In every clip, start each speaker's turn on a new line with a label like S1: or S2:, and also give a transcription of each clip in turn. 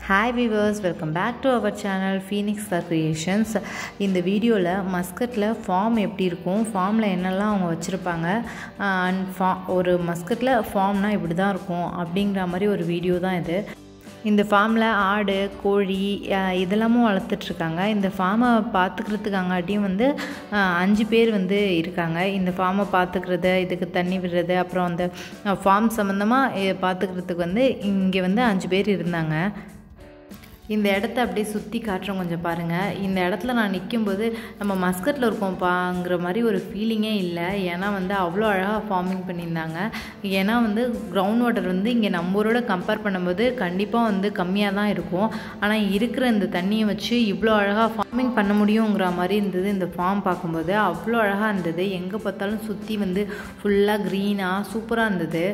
S1: hi viewers welcome back to our channel Phoenix the creations இந்த வீடியோவில் மஸ்கட்டில் form எப்படி இருக்கும் ஃபார்மில் என்னெல்லாம் அவங்க வச்சுருப்பாங்க அண்ட் ஃபா ஒரு மஸ்கட்டில் ஃபார்ம்னால் இப்படி தான் இருக்கும் அப்படிங்கிற மாதிரி ஒரு வீடியோ தான் இது இந்த ஃபார்மில் ஆடு கோழி அஹ், இதெல்லாமும் வளர்த்துட்ருக்காங்க இந்த ஃபார்மை பார்த்துக்கிறதுக்காங்காட்டியும் வந்து அஹ், அஞ்சு பேர் வந்து இருக்காங்க இந்த ஃபார்மை பார்த்துக்கிறது இதுக்கு தண்ணி விடுறது அப்புறம் அந்த ஃபார்ம் சம்மந்தமாக பார்த்துக்கிறதுக்கு வந்து இங்கே வந்து அஞ்சு பேர் இருந்தாங்க இந்த இடத்த அப்படியே சுற்றி காட்டுறோம் கொஞ்சம் பாருங்கள் இந்த இடத்துல நான் நிற்கும்போது நம்ம மஸ்கட்டில் இருக்கோம்ப்பாங்கிற மாதிரி ஒரு ஃபீலிங்கே இல்லை ஏன்னா வந்து அவ்வளோ அழகாக ஃபார்மிங் பண்ணியிருந்தாங்க ஏன்னா வந்து கிரவுண்ட் வாட்டர் வந்து இங்கே நம்ம ஊரோட கம்பேர் பண்ணும்போது கண்டிப்பாக வந்து கம்மியாக தான் இருக்கும் ஆனால் இருக்கிற இந்த தண்ணியை வச்சு இவ்வளோ அழகாக ஃபார்மிங் பண்ண முடியுங்கிற மாதிரி இருந்தது இந்த ஃபார்ம் பார்க்கும்போது அவ்வளோ அழகாக இருந்தது எங்கே பார்த்தாலும் சுற்றி வந்து ஃபுல்லாக க்ரீனாக சூப்பராக இருந்தது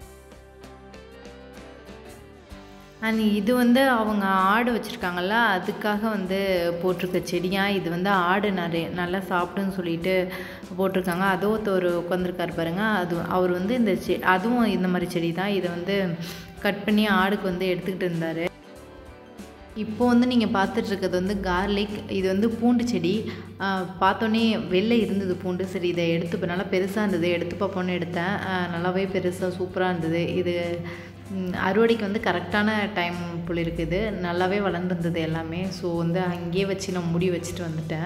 S1: அண்ட் இது வந்து அவங்க ஆடு வச்சுருக்காங்கல்ல அதுக்காக வந்து போட்டிருக்க செடியாக இது வந்து ஆடு நிறைய நல்லா சாப்பிடுன்னு சொல்லிட்டு போட்டிருக்காங்க அதோ ஒருத்தர் உட்காந்துருக்காரு பாருங்க அது அவர் வந்து இந்த செ அதுவும் இந்த மாதிரி செடி தான் இதை வந்து கட் பண்ணி ஆடுக்கு வந்து எடுத்துக்கிட்டு இருந்தார் இப்போ வந்து நீங்கள் பார்த்துட்டு இருக்கிறது வந்து கார்லிக் இது வந்து பூண்டு செடி ஆஹ் பார்த்தோன்னே வெளில இருந்தது பூண்டு சரி இதை எடுத்து இப்போ நல்லா பெருசாக இருந்தது எடுத்து பார்ப்போன்னு எடுத்தேன் ஆஹ் நல்லாவே பெருசாக சூப்பராக இருந்தது இது ம், அறுவடைக்கு வந்து கரெக்டான டைம் போல் இருக்குது நல்லாவே வளர்ந்துருந்தது எல்லாமே ஸோ வந்து அங்கேயே வச்சு நான் முடி வச்சுட்டு வந்துட்டேன்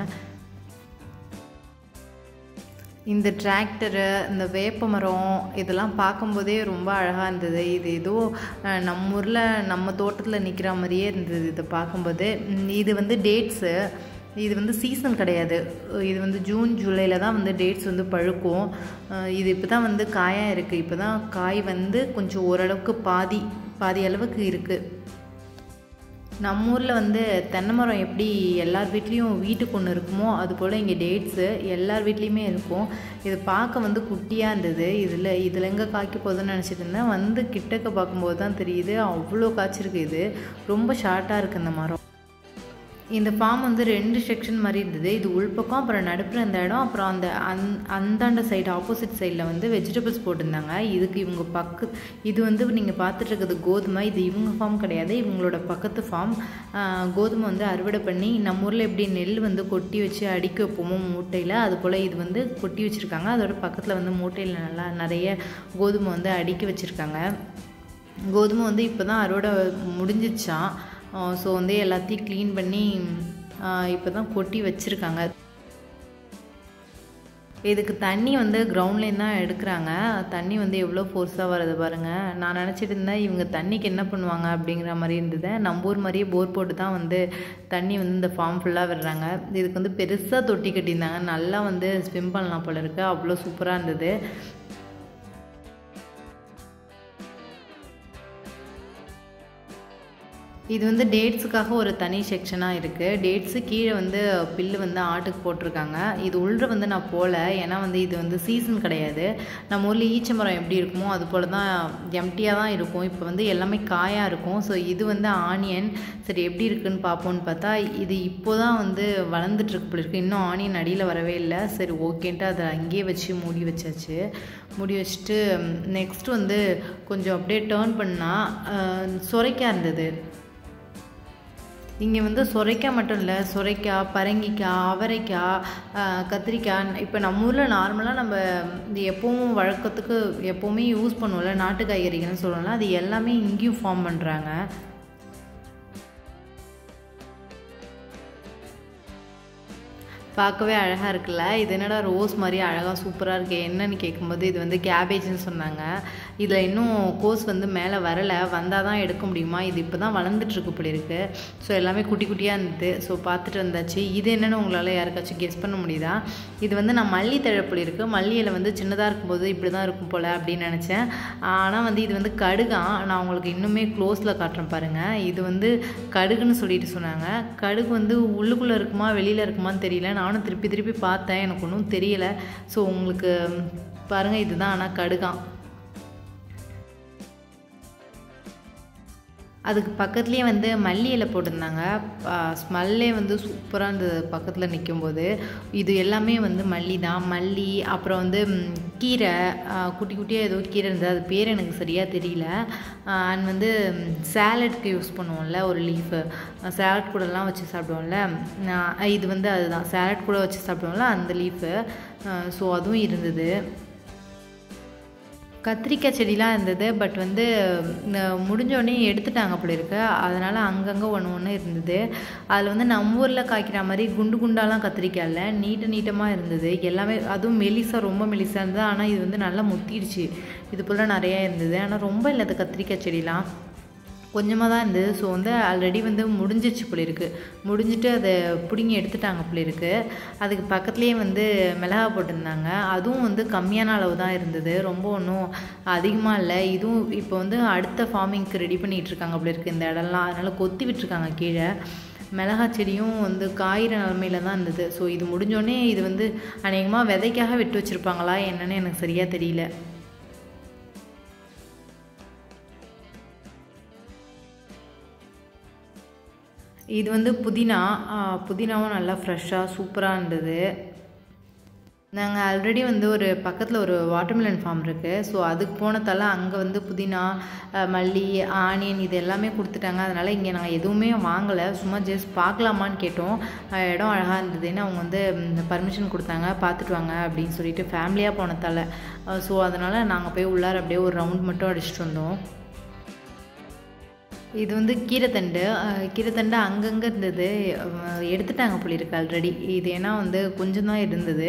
S1: இந்த டிராக்டரு இந்த வேப்ப மரம் இதெல்லாம் பார்க்கும்போதே ரொம்ப அழகாக இருந்தது இது ஏதோ அஹ், நம்ம ஊரில் நம்ம தோட்டத்தில் நிற்கிற மாதிரியே இருந்தது இதை பார்க்கும்போது ம், இது வந்து டேட்ஸு இது வந்து சீசன் கிடையாது இது வந்து ஜூன் ஜூலையில் தான் வந்து டேட்ஸ் வந்து பழுக்கும் அஹ், இது இப்போ தான் வந்து காயாக இருக்குது இப்போ தான் காய் வந்து கொஞ்சம் ஓரளவுக்கு பாதி பாதி அளவுக்கு இருக்குது நம்ம ஊரில் வந்து தென்னை மரம் எப்படி எல்லார் வீட்லேயும் வீட்டுக்கு ஒன்று இருக்குமோ அது போல் இங்கே டேட்ஸு எல்லார் வீட்லேயுமே இருக்கும் இது பார்க்க வந்து குட்டியாக இருந்தது இதில் இதில் எங்கே காய்க்க போகுதுன்னு நினச்சிட்டு இருந்தேன் வந்து கிட்டக்க பார்க்கும்போது தான் தெரியுது அவ்வளோ காய்ச்சிருக்கு இது ரொம்ப ஷார்ட்டாக இருக்குது இந்த மரம் இந்த ஃபார்ம் வந்து ரெண்டு செக்ஷன் மாதிரி இருந்தது இது உள்பக்கம் அப்புறம் நடுப்புற அந்த இடம் அப்புறம் அந்த அந் அந்தாண்ட சைடு ஆப்போசிட் சைடில் வந்து வெஜிடபிள்ஸ் போட்டிருந்தாங்க இதுக்கு இவங்க பக்க இது வந்து நீங்கள் பார்த்துட்டு இருக்கிறது கோதுமை இது இவங்க ஃபார்ம் கிடையாது இவங்களோட பக்கத்து ஃபார்ம் கோதுமை வந்து அறுவடை பண்ணி நம்ம ஊரில் எப்படி நெல் வந்து கொட்டி வச்சு அடிக்க வைப்போமோ மூட்டையில் அது போல் இது வந்து கொட்டி வச்சுருக்காங்க அதோட பக்கத்தில் வந்து மூட்டையில் நல்லா நிறைய கோதுமை வந்து அடுக்கி வச்சுருக்காங்க கோதுமை வந்து இப்போ தான் அறுவடை முடிஞ்சிச்சான் ஸோ வந்து எல்லாத்தையும் க்ளீன் பண்ணி இப்போ தான் கொட்டி வச்சுருக்காங்க இதுக்கு தண்ணி வந்து கிரவுண்ட்லேருந்து தான் எடுக்கிறாங்க தண்ணி வந்து எவ்வளோ ஃபோர்ஸாக வருது பாருங்கள் நான் நினச்சிட்டு இருந்தேன் இவங்க தண்ணிக்கு என்ன பண்ணுவாங்க அப்படிங்கிற மாதிரி இருந்தது நம்ம ஊர் மாதிரியே போர் போட்டு தான் வந்து தண்ணி வந்து இந்த ஃபார்ம் ஃபுல்லாக விடுறாங்க இதுக்கு வந்து பெருசாக தொட்டி கட்டியிருந்தாங்க நல்லா வந்து ஸ்விம் பண்ணலாம் போல இருக்குது அவ்வளோ சூப்பராக இருந்தது இது வந்து டேட்ஸுக்காக ஒரு தனி செக்ஷனாக இருக்குது டேட்ஸு கீழே வந்து பில்லு வந்து ஆட்டுக்கு போட்டிருக்காங்க இது உள்ள வந்து நான் போகல ஏன்னா வந்து இது வந்து சீசன் கிடையாது நம்ம ஊரில் ஈச்ச மரம் எப்படி இருக்குமோ அது போல் தான் எம்டியாக தான் இருக்கும் இப்போ வந்து எல்லாமே காயாக இருக்கும் ஸோ இது வந்து ஆனியன் சரி எப்படி இருக்குன்னு பார்ப்போன்னு பார்த்தா இது இப்போ தான் வந்து வளர்ந்துட்டுருக்கு போல இருக்கு இன்னும் ஆனியன் அடியில் வரவே இல்லை சரி ஓகேன்ட்டு அதை அங்கேயே வச்சு மூடி வச்சாச்சு மூடி வச்சுட்டு நெக்ஸ்ட் வந்து கொஞ்சம் அப்படியே டேர்ன் பண்ணால் சுரைக்காய் இருந்தது இங்கே வந்து சுரைக்காய் மட்டும் இல்லை சுரைக்காய் பரங்கிக்காய் அவரைக்காய் ஆஹ் கத்திரிக்காய் இப்போ நம்ம ஊரில் நார்மலாக நம்ம இது எப்பவும் வழக்கத்துக்கு எப்போவுமே யூஸ் பண்ணுவோம்ல நாட்டு காய்கறிகள்னு சொல்லுவோம்ல அது எல்லாமே இங்கேயும் ஃபார்ம் பண்ணுறாங்க பார்க்கவே அழகாக இருக்குல்ல இது என்னடா ரோஸ் மாதிரி அழகாக சூப்பராக இருக்கு என்னன்னு கேட்கும்போது இது வந்து கேபேஜ்னு சொன்னாங்க இதில் இன்னும் கோஸ் வந்து மேலே வரலை வந்தால் தான் எடுக்க முடியுமா இது இப்போ தான் வளர்ந்துட்டுருக்கு இப்படி இருக்கு ஸோ எல்லாமே குட்டி குட்டியாக இருந்தது ஸோ பார்த்துட்டு வந்தாச்சு இது என்னென்னு உங்களால் யாருக்காச்சும் கெஸ் பண்ண முடியுதா இது வந்து நான் மல்லி தழப்பொடி இருக்குது மல்லி இலை வந்து சின்னதாக இருக்கும்போது இப்படி தான் இருக்கும் போல் அப்படின்னு நினச்சேன் ஆனால் வந்து இது வந்து கடுகான் நான் உங்களுக்கு இன்னுமே க்ளோஸில் காட்டுறேன் பாருங்கள் இது வந்து கடுகுன்னு சொல்லிட்டு சொன்னாங்க கடுகு வந்து உள்ளுக்குள்ளே இருக்குமா வெளியில் இருக்குமான்னு தெரியல நானும் திருப்பி திருப்பி பார்த்தேன் எனக்கு ஒன்றும் தெரியல ஸோ உங்களுக்கு பாருங்கள் இதுதான் ஆனால் கடுகான் அதுக்கு பக்கத்துலேயே வந்து மல்லி இலை போட்டிருந்தாங்க ஸ்மெல்லே வந்து சூப்பராக இருந்தது பக்கத்தில் நிற்கும்போது இது எல்லாமே வந்து மல்லி தான் மல்லி அப்புறம் வந்து ம், கீரை ஆ, குட்டி குட்டியாக ஏதோ கீரை இருந்தது அது பேர் எனக்கு சரியாக தெரியல அண்ட் வந்து சேலட்க்கு யூஸ் பண்ணுவோம்ல ஒரு லீஃபு சேலட் கூடலாம் வச்சு சாப்பிடுவோம்ல நான் இது வந்து அதுதான் சேலட் கூட வச்சு சாப்பிடுவோம்ல அந்த லீஃபு ஸோ அதுவும் இருந்தது கத்திரிக்காய் செடிலாம் இருந்தது பட் வந்து ந- முடிஞ்ச உடனே எடுத்துட்டாங்க போல இருக்கு அதனால் அங்கங்கே ஒன்று ஒன்று இருந்தது அதில் வந்து நம்ம ஊரில் காய்க்கிற மாதிரி குண்டு குண்டாலாம் கத்திரிக்காய் இல்லை நீட்ட நீட்டமாக இருந்தது எல்லாமே அதுவும் மெலிசா ரொம்ப மெலிசா இருந்தது ஆனால் இது வந்து நல்லா முத்திடுச்சு இது போல் நிறையா இருந்தது ஆனால் ரொம்ப இல்லை அது கத்திரிக்காய் செடிலாம் கொஞ்சமாக தான் இருந்தது ஸோ வந்து ஆல்ரெடி வந்து முடிஞ்சிருச்சு போல இருக்கு முடிஞ்சிட்டு அதை பிடுங்கி எடுத்துட்டாங்க போல இருக்கு அதுக்கு பக்கத்துலேயே வந்து மிளகா போட்டிருந்தாங்க அதுவும் வந்து கம்மியான அளவு தான் இருந்தது ரொம்ப ஒன்றும் அதிகமாக இல்லை இதுவும் இப்போ வந்து அடுத்த ஃபார்மிங்க்கு ரெடி பண்ணிகிட்டு இருக்காங்க போல இருக்கு இந்த இடம்லாம் அதனால் கொத்தி விட்டுருக்காங்க கீழே மிளகா செடியும் வந்து காயிற நிலமையில தான் இருந்தது ஸோ இது முடிஞ்சோடனே இது வந்து அநேகமாக விதைக்காக விட்டு வச்சுருப்பாங்களா என்னன்னு எனக்கு சரியாக தெரியல இது வந்து புதினா ஆ, புதினாவும் நல்லா ஃப்ரெஷ்ஷாக சூப்பராக இருந்தது நாங்கள் ஆல்ரெடி வந்து ஒரு பக்கத்தில் ஒரு வாட்டர்மெலன் ஃபார்ம் இருக்குது ஸோ அதுக்கு போனதால அங்கே வந்து புதினா அஹ், மல்லி ஆனியன் இது எல்லாமே கொடுத்துட்டாங்க அதனால் இங்கே நாங்கள் எதுவுமே வாங்கலை சும்மா ஜஸ்ட் பார்க்கலாமான்னு கேட்டோம் அஹ், இடம் அழகாக இருந்ததுன்னு அவங்க வந்து பர்மிஷன் கொடுத்தாங்க பார்த்துட்டு வாங்க அப்படின்னு சொல்லிட்டு ஃபேமிலியாக போனதால ஸோ அதனால் நாங்கள் போய் உள்ளார அப்படியே ஒரு ரவுண்ட் மட்டும் அடிச்சிட்டு வந்தோம் இது வந்து கீரைத்தண்டு அஹ், கீரைத்தண்டு அங்கங்கே இருந்தது அஹ், எடுத்துட்டாங்க போல இருக்கு ஆல்ரெடி இது ஏன்னா வந்து கொஞ்சம் தான் இருந்தது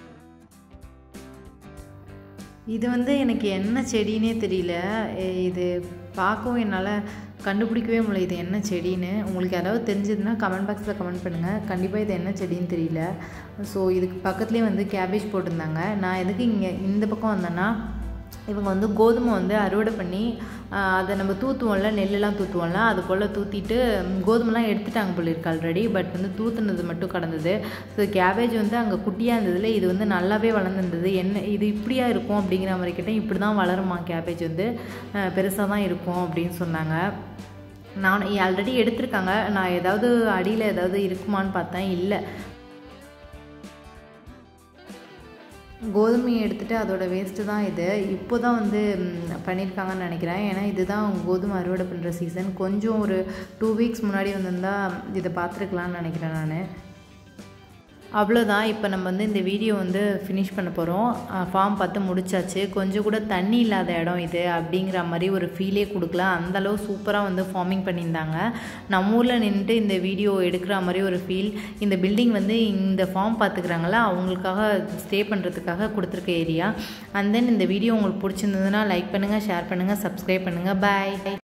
S1: இது வந்து எனக்கு என்ன செடின்னே தெரியல எ- இது பார்க்கவும் என்னால் கண்டுபிடிக்கவே முடியல இது என்ன செடின்னு உங்களுக்கு யாராவது தெரிஞ்சதுன்னா கமெண்ட் பாக்ஸில் கமெண்ட் பண்ணுங்கள் கண்டிப்பாக இது என்ன செடின்னு தெரியல ஸோ இதுக்கு பக்கத்துலேயே வந்து கேபேஜ் போட்டிருந்தாங்க நான் எதுக்கு இங்கே இந்த பக்கம் வந்தேன்னா இவங்க வந்து கோதுமை வந்து அறுவடை பண்ணி ஆஹ், அதை நம்ம தூத்துவோம்ல நெல்லெல்லாம் தூத்துவோம்ல அது போல் தூத்திட்டு ம், கோதுமைலாம் எடுத்துட்டாங்க போல இருக்கு ஆல்ரெடி பட் வந்து தூத்துனது மட்டும் கடந்தது ஸோ கேபேஜ் வந்து அங்கே குட்டியாக இருந்ததுல இது வந்து நல்லாவே வளர்ந்துருந்தது என்ன இது இப்படியா இருக்கும் அப்படிங்கிற மாதிரி கேட்டேன் இப்படி தான் வளருமா கேபேஜ் வந்து பெருசாக தான் இருக்கும் அப்படின்னு சொன்னாங்க நான் ஆல்ரெடி எடுத்திருக்காங்க நான் ஏதாவது அடியில் ஏதாவது இருக்குமான்னு பார்த்தேன் இல்லை கோதுமையை எடுத்துட்டு அதோட வேஸ்ட்டு தான் இது இப்போ தான் வந்து ம், பண்ணியிருக்காங்கன்னு நினைக்கிறேன் ஏன்னா இதுதான் கோதுமை அறுவடை பண்ணுற சீசன் கொஞ்சம் ஒரு டூ வீக்ஸ் முன்னாடி வந்திருந்தா இதை பார்த்துருக்கலான்னு நினைக்கிறேன் நான் அவ்வளோதான் இப்போ நம்ம வந்து இந்த வீடியோ வந்து ஃபினிஷ் பண்ண போகிறோம் ஃபார்ம் பார்த்து முடிச்சாச்சு கொஞ்சம் கூட தண்ணி இல்லாத இடம் இது அப்படிங்கிற மாதிரி ஒரு ஃபீலே கொடுக்கல அந்த அளவு சூப்பராக வந்து ஃபார்மிங் பண்ணியிருந்தாங்க நம்ம ஊரில் நின்றுட்டு இந்த வீடியோ எடுக்கிற மாதிரி ஒரு ஃபீல் இந்த பில்டிங் வந்து இந்த ஃபார்ம் பார்த்துக்கிறாங்களா அவங்களுக்காக ஸ்டே பண்ணுறதுக்காக கொடுத்துருக்க ஏரியா அண்ட் தென் இந்த வீடியோ உங்களுக்கு பிடிச்சிருந்ததுன்னா லைக் பண்ணுங்கள் ஷேர் பண்ணுங்கள் சப்ஸ்கிரைப் பண்ணுங்கள் பாய்